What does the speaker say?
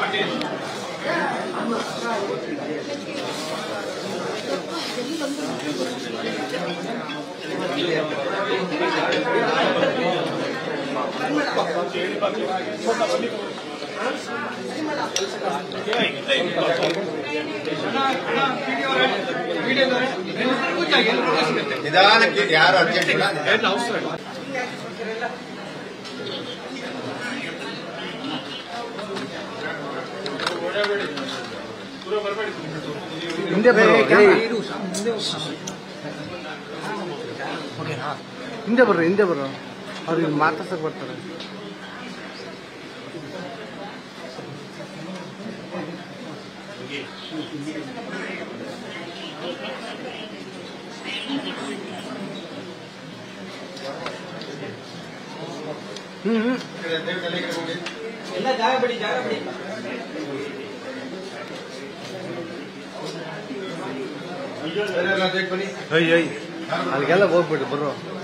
ನಿಧಾನಕ್ಕೆ ಯಾರು ಅರ್ಜೆಂಟ್ ಇಲ್ಲ ಹಿಂದೆ ಬರೋ ಹಿಂದೆ ಬರ್ರಿ ಹಿಂದೆ ಬರೋ ಅವ್ರಿಗೆ ಮಾತಾಡ್ಸಕ್ ಬರ್ತಾರೆ ಹ್ಮ್ ಹ್ಮ್ ಎಲ್ಲ ಜಾಗ ಬಿಡಿ ಜಾಗ ಬಿಡಿ ಬನ್ನಿ ಅಲ್ಲಿಗೆಲ್ಲ ಹೋಗ್ಬಿಡಿ ಬರ್ರೋ